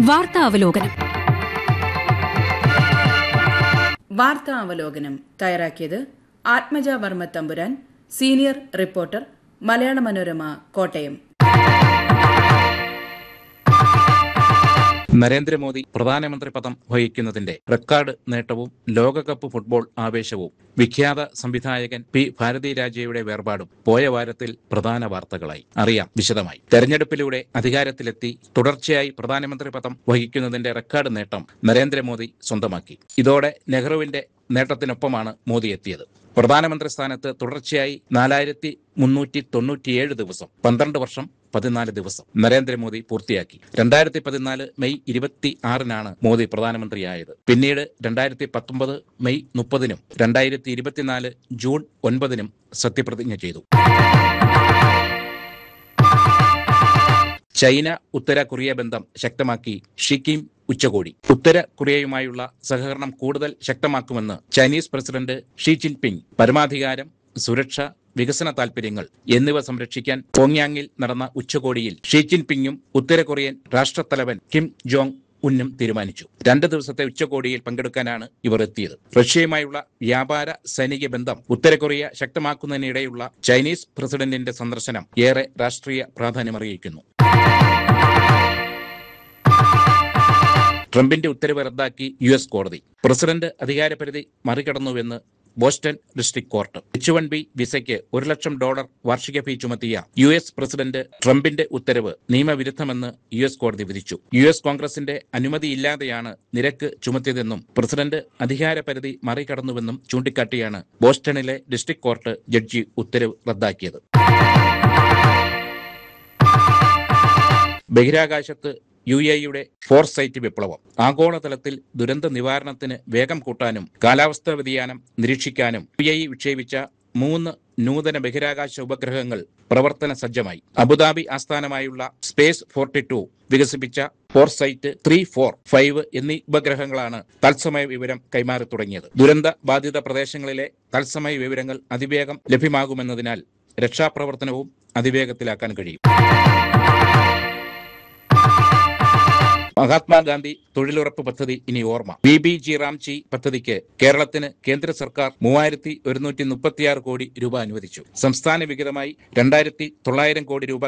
വാർത്താ അവലോകനം വാർത്താ അവലോകനം തയ്യാറാക്കിയത് ആത്മജ വർമ്മ തമ്പുരാൻ സീനിയർ റിപ്പോർട്ടർ മലയാള മനോരമ കോട്ടയം നരേന്ദ്രമോദി പ്രധാനമന്ത്രി പദം വഹിക്കുന്നതിന്റെ റെക്കോർഡ് നേട്ടവും ലോകകപ്പ് ഫുട്ബോൾ ആവേശവും വിഖ്യാത സംവിധായകൻ പി ഭാരതിരാജയുടെ വേർപാടും പോയ വാരത്തിൽ പ്രധാന വാർത്തകളായി അറിയാം വിശദമായി തെരഞ്ഞെടുപ്പിലൂടെ അധികാരത്തിലെത്തി തുടർച്ചയായി പ്രധാനമന്ത്രി പദം വഹിക്കുന്നതിന്റെ റെക്കോർഡ് നേട്ടം നരേന്ദ്രമോദി സ്വന്തമാക്കി ഇതോടെ നെഹ്റുവിന്റെ നേട്ടത്തിനൊപ്പമാണ് മോദി എത്തിയത് പ്രധാനമന്ത്രി സ്ഥാനത്ത് തുടർച്ചയായി നാലായിരത്തി മുന്നൂറ്റി തൊണ്ണൂറ്റിയേഴ് ദിവസം പന്ത്രണ്ട് വർഷം പതിനാല് ദിവസം നരേന്ദ്രമോദി പൂർത്തിയാക്കി രണ്ടായിരത്തി പതിനാല് മെയ് ഇരുപത്തി ആറിനാണ് മോദി പ്രധാനമന്ത്രിയായത് പിന്നീട് രണ്ടായിരത്തി പത്തൊമ്പത് മെയ് മുപ്പതിനും രണ്ടായിരത്തി ഇരുപത്തിനാല് ജൂൺ ഒൻപതിനും സത്യപ്രതിജ്ഞ ചെയ്തു ചൈന ഉത്തര കൊറിയ ബന്ധം ശക്തമാക്കി ഷിക്കിം ഉച്ചകോടി ഉത്തര കൊറിയയുമായുള്ള സഹകരണം കൂടുതൽ ശക്തമാക്കുമെന്ന് ചൈനീസ് പ്രസിഡന്റ് ഷീ ജിൻപിങ് പരമാധികാരം സുരക്ഷ വികസന താൽപര്യങ്ങൾ എന്നിവ സംരക്ഷിക്കാൻ പോങ്യാങ്ങിൽ നടന്ന ഉച്ചകോടിയിൽ ഷീ ജിൻപിങ്ങും ഉത്തര കൊറിയൻ രാഷ്ട്രത്തലവൻ കിം ജോങ് ഉന്നും തീരുമാനിച്ചു രണ്ട് ദിവസത്തെ ഉച്ചകോടിയിൽ പങ്കെടുക്കാനാണ് ഇവർ എത്തിയത് റഷ്യയുമായുള്ള വ്യാപാര സൈനിക ബന്ധം ഉത്തര കൊറിയ ശക്തമാക്കുന്നതിനിടെയുള്ള ചൈനീസ് പ്രസിഡന്റിന്റെ സന്ദർശനം ഏറെ രാഷ്ട്രീയ പ്രാധാന്യമറിയിക്കുന്നു ട്രംപിന്റെ ഉത്തരവ് റദ്ദാക്കി യു എസ് കോടതി പ്രസിഡന്റ് അധികാരപരിധി മറികടന്നുവെന്ന് Boston district court H one B വിസയ്ക്ക് ഒരു ലക്ഷം ഡോളർ വാർഷിക ഫീ ചുമത്തിയ യു എസ് പ്രസിഡന്റ് ട്രംപിന്റെ ഉത്തരവ് നിയമവിരുദ്ധമെന്ന് യു എസ് കോടതി വിധിച്ചു യു എസ് കോൺഗ്രസിന്റെ അനുമതിയില്ലാതെയാണ് നിരക്ക് ചുമത്തിയതെന്നും പ്രസിഡന്റ് അധികാരപരിധി മറികടന്നുവെന്നും ചൂണ്ടിക്കാട്ടിയാണ് ബോസ്റ്റണിലെ ഡിസ്ട്രിക്ട് കോർട്ട് ജഡ്ജി ഉത്തരവ് റദ്ദാക്കിയത് ബഹിരാകാശത്ത് യു എയുടെ ഫോർസൈറ്റ് വിപ്ലവം ആഗോളതലത്തിൽ ദുരന്ത നിവാരണത്തിന് വേഗം കൂട്ടാനും കാലാവസ്ഥാ വ്യതിയാനം നിരീക്ഷിക്കാനും യു എ വിക്ഷേപിച്ച മൂന്ന് നൂതന ബഹിരാകാശ ഉപഗ്രഹങ്ങൾ പ്രവർത്തന സജ്ജമായി അബുദാബി ആസ്ഥാനമായുള്ള സ്പേസ് ഫോർട്ടി ടു വികസിപ്പിച്ച ഫോർസൈറ്റ് ത്രീ ഫോർ ഫൈവ് എന്നീ ഉപഗ്രഹങ്ങളാണ് തത്സമയ വിവരം കൈമാറി തുടങ്ങിയത് ദുരന്ത ബാധിത പ്രദേശങ്ങളിലെ തത്സമയ വിവരങ്ങൾ അതിവേഗം ലഭ്യമാകുമെന്നതിനാൽ രക്ഷാപ്രവർത്തനവും അതിവേഗത്തിലാക്കാൻ കഴിയും മഹാത്മാഗാന്ധി തൊഴിലുറപ്പ് പദ്ധതി ഇനി ഓർമ്മ ബി ബി ജി റാംജി പദ്ധതിക്ക് കേരളത്തിന് കേന്ദ്ര സർക്കാർ മൂവായിരത്തി ഒരുന്നൂറ്റി മുപ്പത്തിയാറ് കോടി രൂപ അനുവദിച്ചു സംസ്ഥാന വിഹിതമായി രണ്ടായിരത്തി തൊള്ളായിരം കോടി രൂപ